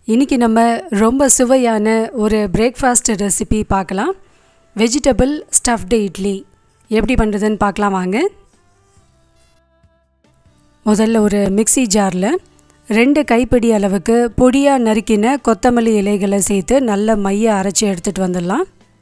இன்றைக்கி நம்ம ரொம்ப சுவையான ஒரு பிரேக்ஃபாஸ்ட் ரெசிபி பார்க்கலாம் வெஜிடபிள் ஸ்டஃப்டு இட்லி எப்படி பண்ணுறதுன்னு பார்க்கலாம் வாங்க முதல்ல ஒரு மிக்ஸி ஜாரில் ரெண்டு கைப்பிடி அளவுக்கு பொடியாக நறுக்கின கொத்தமல்லி இலைகளை சேர்த்து நல்ல மைய அரைச்சி எடுத்துகிட்டு வந்துடலாம்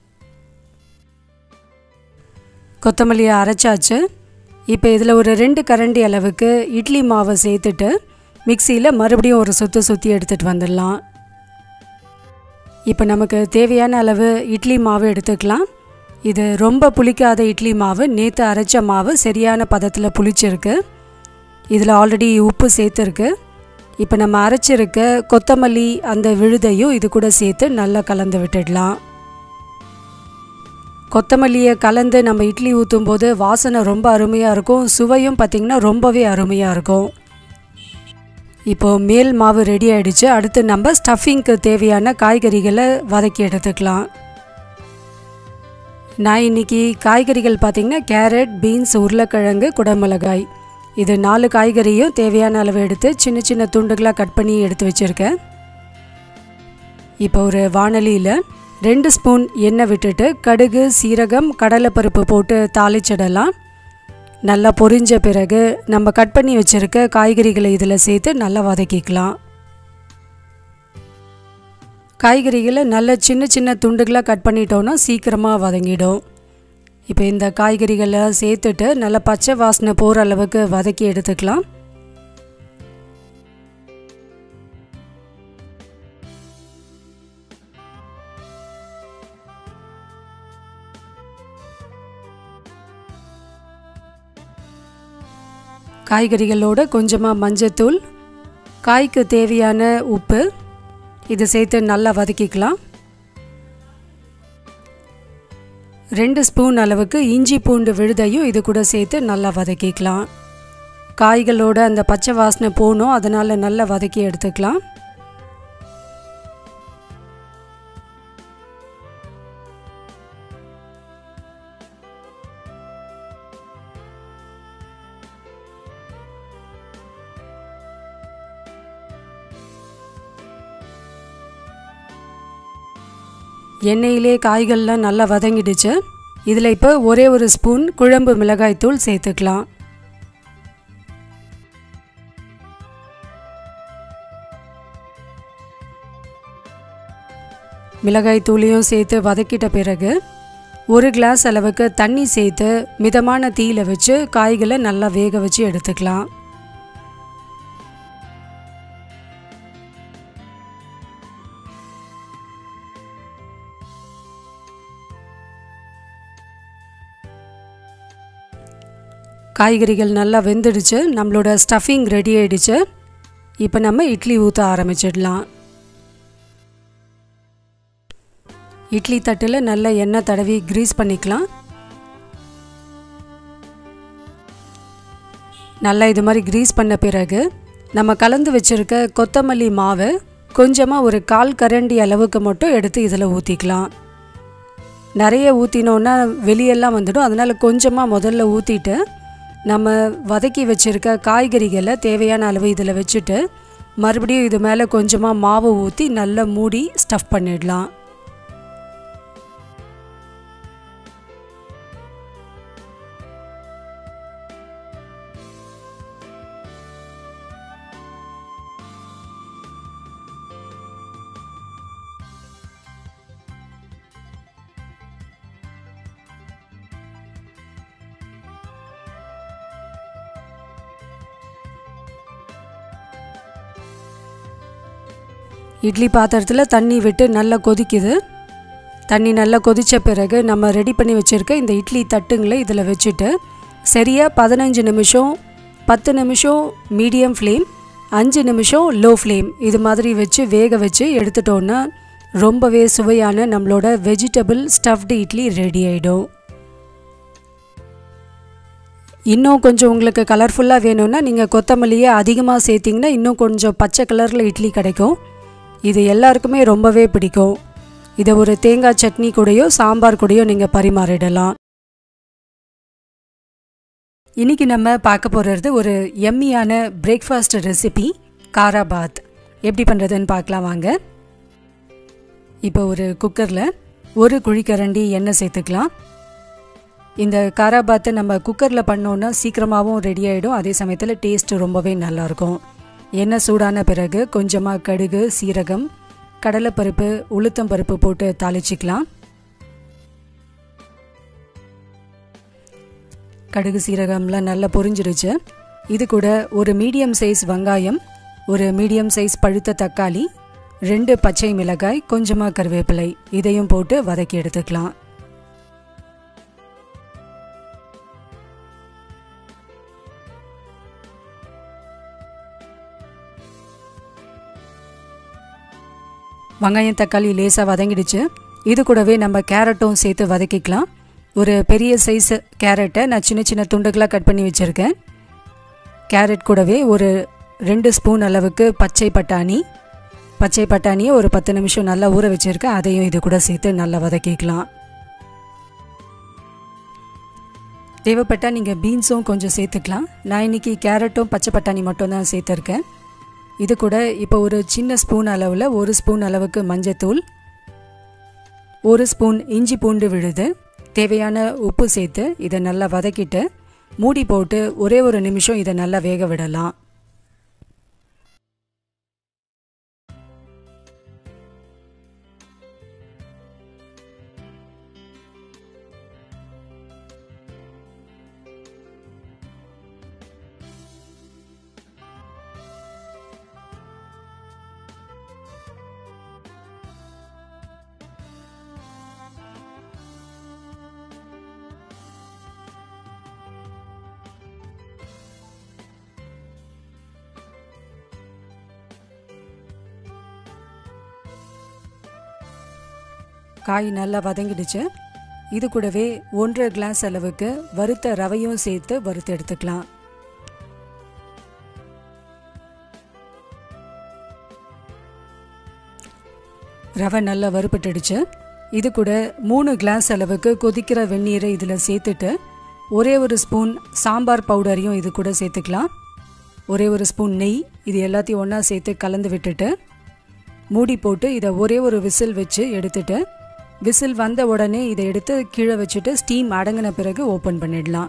கொத்தமல்லியை அரைச்சாச்சு இப்போ இதில் ஒரு ரெண்டு கரண்டி அளவுக்கு இட்லி மாவை சேர்த்துட்டு மிக்சியில் மறுபடியும் ஒரு சுற்றி சுற்றி எடுத்துகிட்டு வந்துடலாம் இப்போ நமக்கு தேவையான அளவு இட்லி மாவு எடுத்துக்கலாம் இது ரொம்ப புளிக்காத இட்லி மாவு நேற்று அரைச்ச மாவு சரியான பதத்தில் புளிச்சிருக்கு இதில் ஆல்ரெடி உப்பு சேர்த்துருக்கு இப்போ நம்ம அரைச்சிருக்க கொத்தமல்லி அந்த விழுதையும் இது கூட சேர்த்து நல்லா கலந்து விட்டுடலாம் கொத்தமல்லியை கலந்து நம்ம இட்லி ஊற்றும் போது வாசனை ரொம்ப அருமையாக இருக்கும் சுவையும் பார்த்திங்கன்னா ரொம்பவே அருமையாக இருக்கும் இப்போது மேல் மாவு ரெடி ஆகிடுச்சு அடுத்து நம்ம ஸ்டஃபிங்க்கு தேவையான காய்கறிகளை வதக்கி எடுத்துக்கலாம் நான் இன்றைக்கி காய்கறிகள் பார்த்திங்கன்னா கேரட் பீன்ஸ் உருளைக்கிழங்கு குடமிளகாய் இது நாலு காய்கறியும் தேவையான அளவு எடுத்து சின்ன சின்ன துண்டுகளாக கட் பண்ணி எடுத்து வச்சுருக்கேன் இப்போ ஒரு வானலியில் ரெண்டு ஸ்பூன் எண்ணெய் விட்டுட்டு கடுகு சீரகம் கடலைப்பருப்பு போட்டு தாளிச்சிடலாம் நல்லா பொரிஞ்ச பிறகு நம்ம கட் பண்ணி வச்சுருக்க காய்கறிகளை இதில் சேர்த்து நல்லா வதக்கிக்கலாம் காய்கறிகளை நல்ல சின்ன சின்ன துண்டுகளாக கட் பண்ணிட்டோன்னா சீக்கிரமாக வதங்கிடும் இப்போ இந்த காய்கறிகளை சேர்த்துட்டு நல்லா பச்சை வாசனை போகிற அளவுக்கு வதக்கி எடுத்துக்கலாம் காய்கறிகளோட கொஞ்சமாக மஞ்சத்தூள் காய்க்கு தேவையான உப்பு இது சேர்த்து நல்லா வதக்கிக்கலாம் ரெண்டு ஸ்பூன் அளவுக்கு இஞ்சி பூண்டு விழுதையும் இது கூட சேர்த்து நல்லா வதக்கிக்கலாம் காய்களோட அந்த பச்சை வாசனை போகணும் அதனால் நல்லா வதக்கி எடுத்துக்கலாம் எண்ணெயிலே காய்கள்லாம் நல்லா வதங்கிடுச்சு இதில் இப்போ ஒரே ஒரு ஸ்பூன் குழம்பு மிளகாய்த்தூள் சேர்த்துக்கலாம் மிளகாய் தூளையும் சேர்த்து வதக்கிட்ட பிறகு ஒரு கிளாஸ் அளவுக்கு தண்ணி சேர்த்து மிதமான தீயில் வச்சு காய்களை நல்லா வேக வச்சு எடுத்துக்கலாம் காய்கறிகள் நல்லா வெந்துடுச்சு நம்மளோட ஸ்டஃபிங் ரெடி ஆயிடுச்சு இப்போ நம்ம இட்லி ஊற்ற ஆரம்பிச்சிடலாம் இட்லி தட்டில் நல்ல எண்ணெய் தடவி க்ரீஸ் பண்ணிக்கலாம் நல்லா இது மாதிரி க்ரீஸ் பண்ண பிறகு நம்ம கலந்து வச்சுருக்க கொத்தமல்லி மாவு கொஞ்சமாக ஒரு கால் கரண்டி அளவுக்கு மட்டும் எடுத்து இதில் ஊற்றிக்கலாம் நிறைய ஊற்றினோன்னா வெளியெல்லாம் வந்துடும் அதனால் கொஞ்சமாக முதல்ல ஊற்றிட்டு நம்ம வதக்கி வச்சுருக்க காய்கறிகளை தேவையான அளவு இதில் வச்சுட்டு மறுபடியும் இது மேலே கொஞ்சமாக மாவு ஊற்றி நல்லா மூடி ஸ்டஃப் பண்ணிடலாம் இட்லி பாத்திரத்தில் தண்ணி விட்டு நல்லா கொதிக்குது தண்ணி நல்லா கொதித்த பிறகு நம்ம ரெடி பண்ணி வச்சுருக்க இந்த இட்லி தட்டுங்களை இதில் வச்சுட்டு சரியாக பதினஞ்சு நிமிஷம் பத்து நிமிஷம் மீடியம் ஃப்ளேம் அஞ்சு நிமிஷம் லோ ஃப்ளேம் இது மாதிரி வச்சு வேக வச்சு எடுத்துட்டோன்னா ரொம்பவே சுவையான நம்மளோட வெஜிடபிள் ஸ்டஃப்டு இட்லி ரெடி ஆகிடும் இன்னும் கொஞ்சம் உங்களுக்கு கலர்ஃபுல்லாக வேணும்னா நீங்கள் கொத்தமல்லியை அதிகமாக சேர்த்திங்கன்னா இன்னும் கொஞ்சம் பச்சை கலரில் இட்லி கிடைக்கும் இது எல்லாருக்குமே ரொம்பவே பிடிக்கும் இதை ஒரு தேங்காய் சட்னி கூடயோ சாம்பார் கூடயோ நீங்கள் பரிமாறிடலாம் இன்றைக்கி நம்ம பார்க்க போகிறது ஒரு எம்மியான பிரேக்ஃபாஸ்ட் ரெசிபி காராபாத் எப்படி பண்ணுறதுன்னு பார்க்கலாம் வாங்க இப்போ ஒரு குக்கரில் ஒரு குழிக்கரண்டி எண்ணெய் சேர்த்துக்கலாம் இந்த காராபாத்தை நம்ம குக்கரில் பண்ணோன்னா சீக்கிரமாகவும் ரெடி ஆகிடும் அதே சமயத்தில் டேஸ்ட்டு ரொம்பவே நல்லாயிருக்கும் எண்ணெய் சூடான பிறகு கொஞ்சமாக கடுகு சீரகம் கடலைப்பருப்பு உளுத்தம் பருப்பு போட்டு தாளிச்சிக்கலாம் கடுகு சீரகம்லாம் நல்லா பொரிஞ்சிருச்சு இது கூட ஒரு மீடியம் சைஸ் வெங்காயம் ஒரு மீடியம் சைஸ் பழுத்த தக்காளி ரெண்டு பச்சை மிளகாய் கொஞ்சமாக கருவேப்பிலை இதையும் போட்டு வதக்கி எடுத்துக்கலாம் வெங்காயம் தக்காளி லேசாக வதங்கிடுச்சு இது கூடவே நம்ம கேரட்டும் சேர்த்து வதக்கிக்கலாம் ஒரு பெரிய சைஸ் கேரட்டை நான் சின்ன சின்ன துண்டுகளாக கட் பண்ணி வச்சுருக்கேன் கேரட் கூடவே ஒரு ரெண்டு ஸ்பூன் அளவுக்கு பச்சை பட்டாணி பச்சை பட்டாணியை ஒரு பத்து நிமிஷம் நல்லா ஊற வச்சுருக்கேன் அதையும் இது கூட சேர்த்து நல்லா வதக்கிக்கலாம் தேவைப்பட்டால் நீங்கள் பீன்ஸும் கொஞ்சம் சேர்த்துக்கலாம் நான் இன்றைக்கி கேரட்டும் பச்சை பட்டாணி மட்டும் தான் சேர்த்துருக்கேன் இது கூட இப்போ ஒரு சின்ன ஸ்பூன் அளவில் ஒரு ஸ்பூன் அளவுக்கு மஞ்சத்தூள் ஒரு ஸ்பூன் இஞ்சி பூண்டு விழுது தேவையான உப்பு சேர்த்து இதை நல்லா வதக்கிட்டு மூடி போட்டு ஒரே ஒரு நிமிஷம் இதை நல்லா வேக விடலாம் காய் நல்லா வதங்கிடுச்சு இது கூடவே ஒன்றரை கிளாஸ் அளவுக்கு வறுத்த ரவையும் சேர்த்து வறுத்து எடுத்துக்கலாம் ரவை நல்லா வறுபட்டுடுச்சு இது கூட மூணு கிளாஸ் அளவுக்கு கொதிக்கிற வெந்நீரை இதில் சேர்த்துட்டு ஒரே ஒரு ஸ்பூன் சாம்பார் பவுடரையும் இது கூட சேர்த்துக்கலாம் ஒரே ஒரு ஸ்பூன் நெய் இது எல்லாத்தையும் ஒன்றா சேர்த்து கலந்து விட்டுட்டு மூடி போட்டு இதை ஒரே ஒரு விசில் வச்சு எடுத்துட்டு விசில் வந்த உடனே இதை எடுத்து கீழே வச்சுட்டு ஸ்டீம் அடங்கின பிறகு ஓப்பன் பண்ணிடலாம்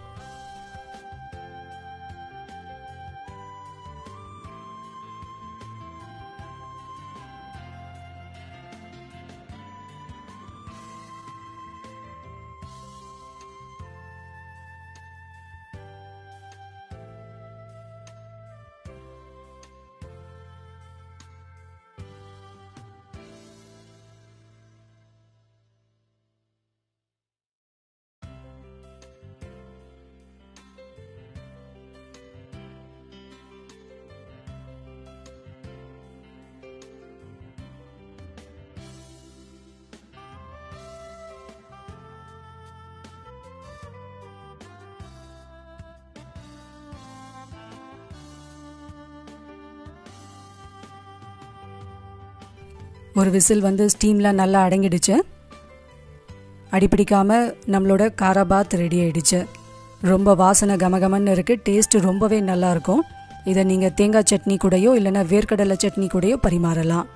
ஒரு விசில் வந்து ஸ்டீம்லாம் நல்லா அடங்கிடுச்சு அடிப்பிடிக்காம நம்மளோட காராபாத் ரெடி ஆயிடுச்சு ரொம்ப வாசனை கமகமன்னு இருக்குது டேஸ்ட் ரொம்பவே நல்லா இருக்கும் இதை நீங்கள் தேங்காய் சட்னி கூடயோ இல்லைன்னா வேர்க்கடலை சட்னி கூடயோ பரிமாறலாம்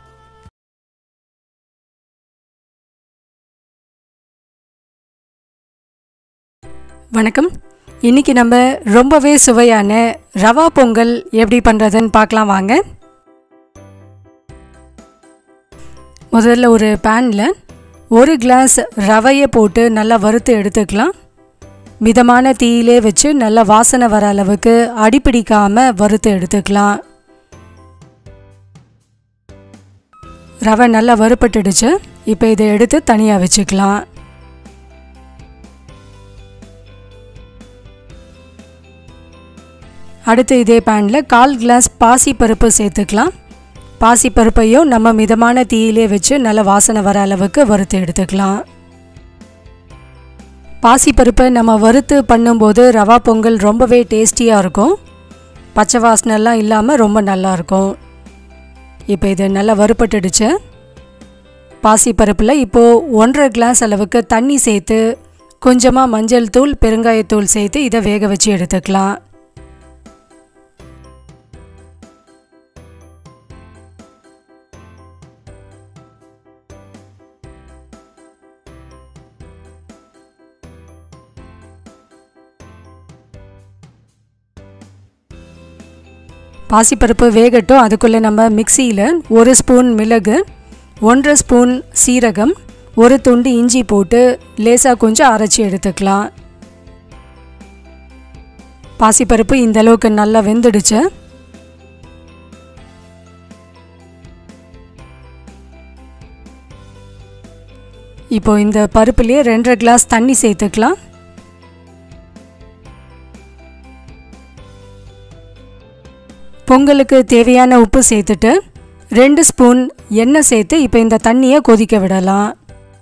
வணக்கம் இன்னைக்கு நம்ம ரொம்பவே சுவையான ரவா பொங்கல் எப்படி பண்ணுறதுன்னு பார்க்கலாம் வாங்க முதல்ல ஒரு பேனில் ஒரு கிளாஸ் ரவையை போட்டு நல்லா வறுத்து எடுத்துக்கலாம் மிதமான தீயிலே வச்சு நல்லா வாசனை வர அளவுக்கு அடிப்பிடிக்காமல் வறுத்து எடுத்துக்கலாம் ரவை நல்லா வறுப்பட்டுடுச்சு இப்போ இதை எடுத்து தனியாக வச்சுக்கலாம் அடுத்து இதே பேனில் கால் கிளாஸ் பாசி பருப்பு சேர்த்துக்கலாம் பாசி பருப்பையும் நம்ம மிதமான தீயிலே வச்சு நல்ல வாசனை வர அளவுக்கு வறுத்து எடுத்துக்கலாம் பாசி பருப்பை நம்ம வறுத்து பண்ணும்போது ரவா பொங்கல் ரொம்பவே டேஸ்டியாக இருக்கும் பச்சை வாசனைலாம் இல்லாமல் ரொம்ப நல்லாயிருக்கும் இப்போ இது நல்லா வறுப்பட்டுடுச்சு பாசி பருப்பில் இப்போது ஒன்றரை கிளாஸ் அளவுக்கு தண்ணி சேர்த்து கொஞ்சமாக மஞ்சள் தூள் பெருங்காயத்தூள் சேர்த்து இதை வேக வச்சு எடுத்துக்கலாம் பாசிப்பருப்பு வேகட்டும் அதுக்குள்ளே நம்ம மிக்சியில் ஒரு ஸ்பூன் மிளகு ஒன்றரை ஸ்பூன் சீரகம் ஒரு துண்டு இஞ்சி போட்டு லேசாக கொஞ்சம் அரைச்சி எடுத்துக்கலாம் பாசிப்பருப்பு இந்த அளவுக்கு நல்லா வெந்துடுச்சு இப்போ இந்த பருப்புலேயே ரெண்டரை கிளாஸ் தண்ணி சேர்த்துக்கலாம் பொங்கலுக்கு தேவையான உப்பு சேர்த்துட்டு ரெண்டு ஸ்பூன் எண்ணெய் சேர்த்து இப்போ இந்த தண்ணியை கொதிக்க விடலாம்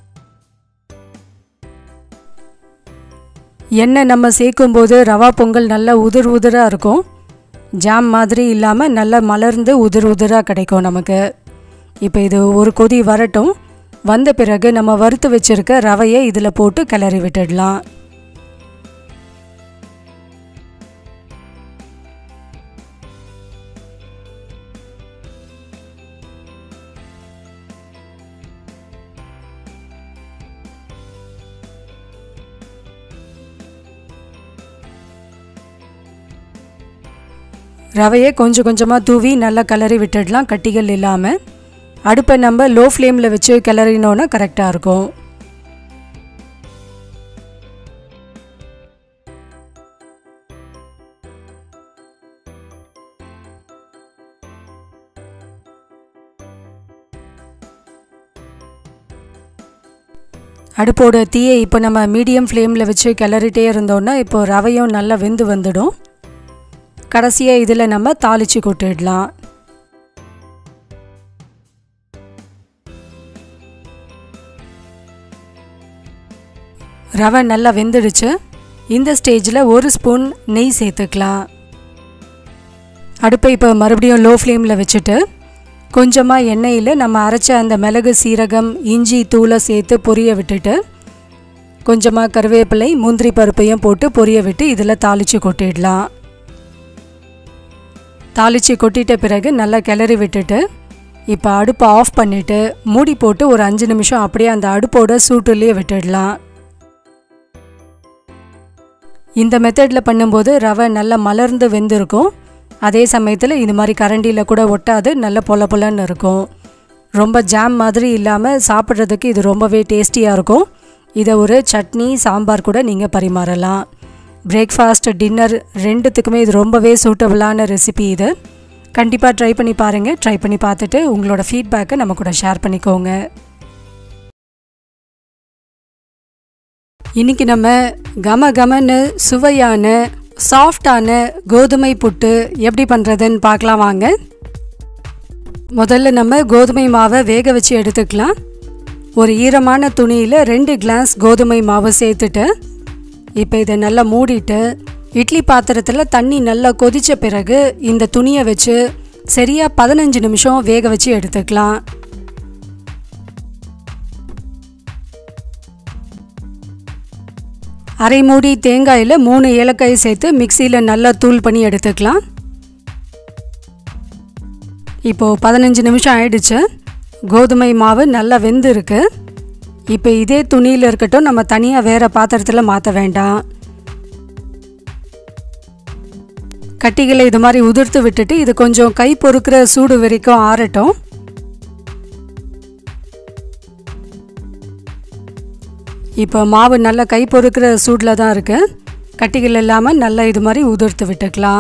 எண்ணெய் நம்ம சேர்க்கும்போது ரவா பொங்கல் நல்லா உதிர் உதிராக இருக்கும் ஜாம் மாதிரி இல்லாமல் நல்லா மலர்ந்து உதிர் உதிராக கிடைக்கும் நமக்கு இப்போ இது ஒரு கொதி வரட்டும் வந்த பிறகு நம்ம வறுத்து வச்சுருக்க ரவையை இதில் போட்டு கிளறி விட்டுடலாம் ரவையை கொஞ்சம் கொஞ்சமாக தூவி நல்லா கிளறி விட்டுடலாம் கட்டிகள் இல்லாமல் அடுப்பை நம்ம லோ ஃப்ளேமில் வச்சு கிளறினோன்னா கரெக்டாக இருக்கும் அடுப்போட தீயை இப்போ நம்ம மீடியம் ஃப்ளேமில் வச்சு கிளறிட்டே இருந்தோன்னா இப்போ ரவையும் நல்லா வெந்து வந்துடும் கடைசியாக இதில் நம்ம தாளித்து கொட்டிடலாம் ரவை நல்லா வெந்துடுச்சு இந்த ஸ்டேஜில் ஒரு ஸ்பூன் நெய் சேர்த்துக்கலாம் அடுப்பை இப்போ மறுபடியும் லோ ஃப்ளேமில் வச்சுட்டு கொஞ்சமாக எண்ணெயில் நம்ம அரைச்ச அந்த மிளகு சீரகம் இஞ்சி தூளை சேர்த்து பொரிய விட்டுட்டு கொஞ்சமாக கருவேப்பிலை முந்திரி பருப்பையும் போட்டு பொரிய விட்டு இதில் தாளித்து கொட்டிடலாம் தாளித்து கொட்டிட்ட பிறகு நல்லா கிளறி விட்டுட்டு இப்போ அடுப்பை ஆஃப் பண்ணிவிட்டு மூடி போட்டு ஒரு அஞ்சு நிமிஷம் அப்படியே அந்த அடுப்போட சூட்டுலேயே விட்டுடலாம் இந்த மெத்தடில் பண்ணும்போது ரவை நல்லா மலர்ந்து வெந்திருக்கும் அதே சமயத்தில் இது மாதிரி கரண்டியில் கூட ஒட்டாது நல்ல பொல பொலன்னு இருக்கும் ரொம்ப ஜாம் மாதிரி இல்லாமல் சாப்பிட்றதுக்கு இது ரொம்பவே டேஸ்டியாக இருக்கும் இதை ஒரு சட்னி சாம்பார் கூட நீங்கள் பரிமாறலாம் பிரேக்ஃபாஸ்ட் டின்னர் ரெண்டுத்துக்குமே இது ரொம்பவே சூட்டபுளான ரெசிபி இது கண்டிப்பாக ட்ரை பண்ணி பாருங்கள் ட்ரை பண்ணி பார்த்துட்டு உங்களோட ஃபீட்பேக்கை நம்ம கூட ஷேர் பண்ணிக்கோங்க இன்றைக்கி நம்ம கம கமன்னு சுவையான சாஃப்டான கோதுமை புட்டு எப்படி பண்ணுறதுன்னு பார்க்கலாம் வாங்க முதல்ல நம்ம கோதுமை மாவை வேக வச்சு எடுத்துக்கலாம் ஒரு ஈரமான துணியில் ரெண்டு கிளாஸ் கோதுமை மாவு சேர்த்துட்டு இப்போ இதை நல்லா மூடிட்டு இட்லி பாத்திரத்தில் தண்ணி நல்லா கொதித்த பிறகு இந்த துணியை வச்சு சரியாக பதினஞ்சு நிமிஷம் வேக வச்சு எடுத்துக்கலாம் அரை மூடி தேங்காயில் மூணு ஏலக்காய் சேர்த்து மிக்சியில் நல்லா தூள் பண்ணி எடுத்துக்கலாம் இப்போது பதினஞ்சு நிமிஷம் ஆயிடுச்சு கோதுமை மாவு நல்லா வெந்து இருக்கு இப்போ இதே துணியில் இருக்கட்டும் நம்ம தனியாக வேறு பாத்திரத்தில் மாற்ற வேண்டாம் கட்டிகளை இது மாதிரி உதிர்த்து விட்டுட்டு இது கொஞ்சம் கை பொறுக்கிற சூடு வரைக்கும் ஆறட்டும் இப்போ மாவு நல்லா கை பொறுக்கிற சூடில் தான் இருக்குது கட்டிகள் இல்லாமல் நல்லா இது மாதிரி உதிர்த்து விட்டுக்கலாம்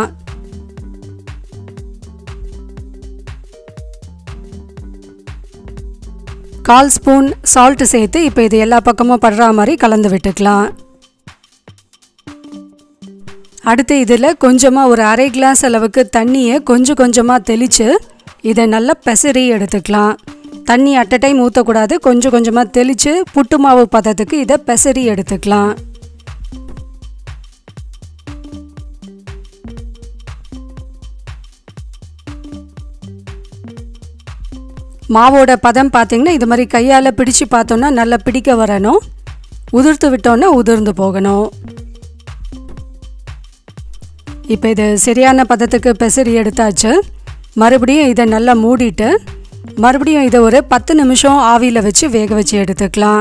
கால் ஸ்பூன் சால்ட்டு சேர்த்து இப்போ இது எல்லா பக்கமும் படுற மாதிரி கலந்து விட்டுக்கலாம் அடுத்து இதில் கொஞ்சமாக ஒரு அரை கிளாஸ் அளவுக்கு தண்ணியை கொஞ்சம் கொஞ்சமாக தெளித்து இதை நல்லா பெசரி எடுத்துக்கலாம் தண்ணி அட் அ டைம் ஊற்றக்கூடாது கொஞ்சம் கொஞ்சமாக தெளித்து புட்டு மாவு பதத்துக்கு இதை பெசரி எடுத்துக்கலாம் மாவோட பதம் பார்த்திங்கன்னா இது மாதிரி கையால் பிடிச்சு பார்த்தோன்னா நல்லா பிடிக்க வரணும் உதிர்த்து விட்டோன்னா உதிர்ந்து போகணும் இப்போ இது சரியான பதத்துக்கு பெசரி எடுத்தாச்சு மறுபடியும் இதை நல்லா மூடிட்டு மறுபடியும் இதை ஒரு பத்து நிமிஷம் ஆவியில் வச்சு வேக வச்சு எடுத்துக்கலாம்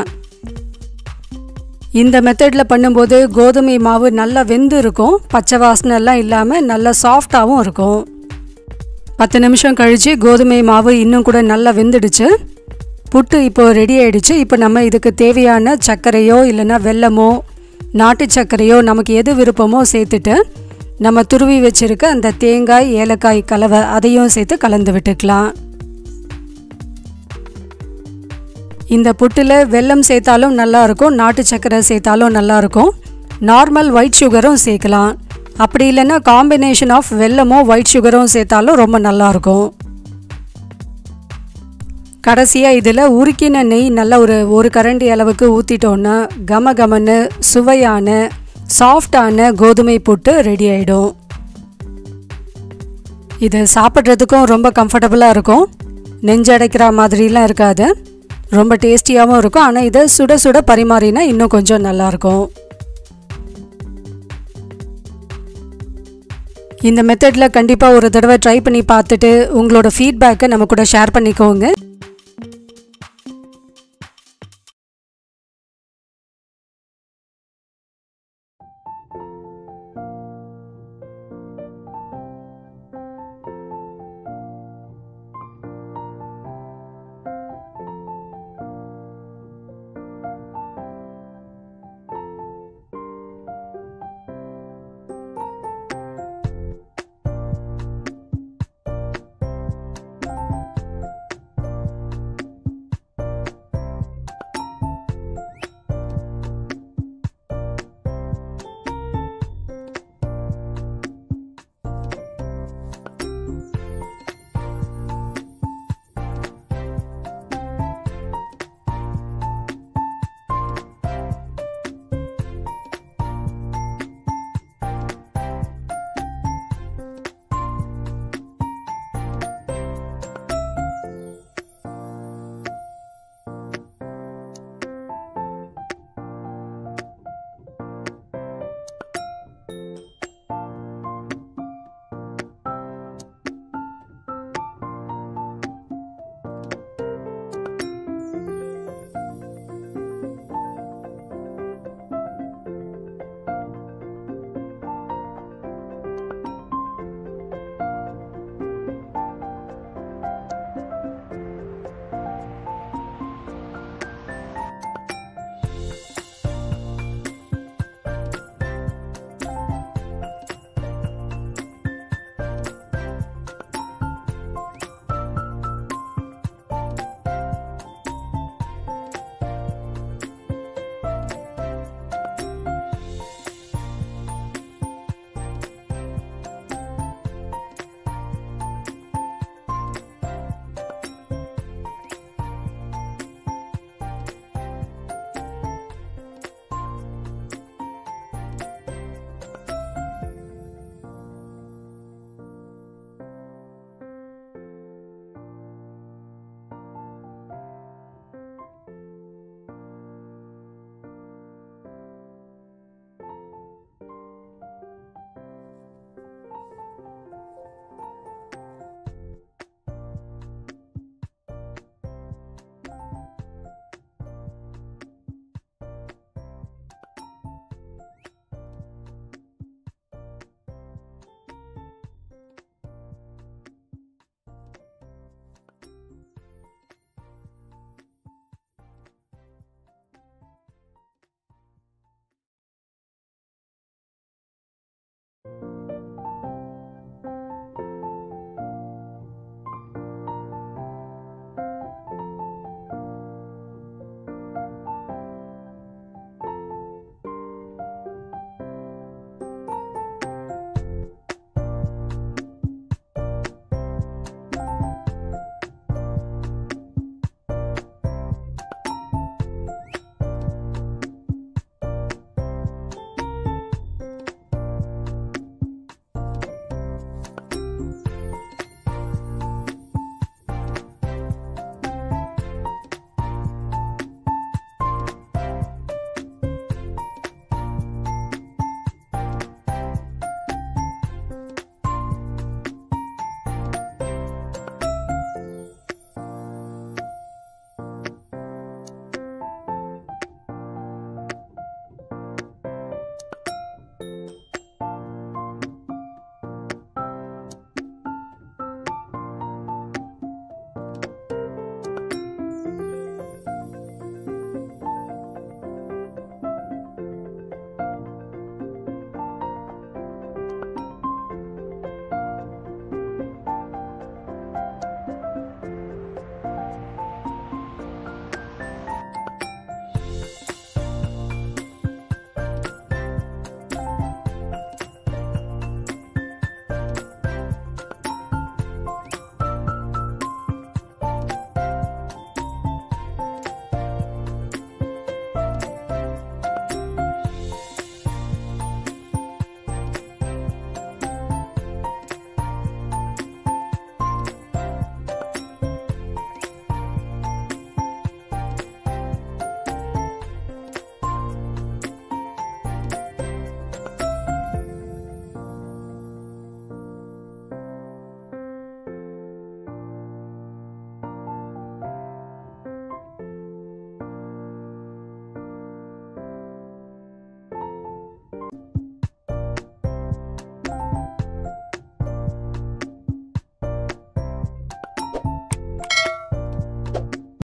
இந்த மெத்தடில் பண்ணும்போது கோதுமை மாவு நல்லா வெந்து இருக்கும் பச்சை வாசனைலாம் இல்லாமல் நல்லா சாஃப்டாகவும் இருக்கும் பத்து நிமிஷம் கழித்து கோதுமை மாவு இன்னும் கூட நல்லா வெந்துடுச்சு புட்டு இப்போ ரெடி ஆயிடுச்சு இப்போ நம்ம இதுக்கு தேவையான சர்க்கரையோ இல்லைன்னா வெல்லமோ நாட்டு சர்க்கரையோ நமக்கு எது விருப்பமோ சேர்த்துட்டு நம்ம துருவி வச்சிருக்க அந்த தேங்காய் ஏலக்காய் கலவை அதையும் சேர்த்து கலந்து விட்டுக்கலாம் இந்த புட்டில் வெல்லம் சேர்த்தாலும் நல்லாயிருக்கும் நாட்டு சர்க்கரை சேர்த்தாலும் நல்லாயிருக்கும் நார்மல் ஒயிட் சுகரும் சேர்க்கலாம் அப்படி இல்லைன்னா காம்பினேஷன் ஆஃப் வெல்லமோ ஒயிட் சுகரும் சேர்த்தாலும் ரொம்ப நல்லாயிருக்கும் கடைசியாக இதில் உருக்கின நெய் நல்ல ஒரு ஒரு கரண்டி அளவுக்கு ஊற்றிட்டோன்னா கம கமன்னு சுவையான சாஃப்டான கோதுமை புட்டு ரெடி ஆகிடும் இது சாப்பிட்றதுக்கும் ரொம்ப கம்ஃபர்டபுளாக இருக்கும் நெஞ்சடைக்கிற மாதிரிலாம் இருக்காது ரொம்ப டேஸ்டியாகவும் இருக்கும் ஆனால் இதை சுட சுட பரிமாறினா இன்னும் கொஞ்சம் நல்லாயிருக்கும் இந்த மெத்தடில் கண்டிப்பாக ஒரு தடவை ட்ரை பண்ணி பார்த்துட்டு உங்களோட ஃபீட்பேக்கை நம்ம கூட ஷேர் பண்ணிக்கோங்க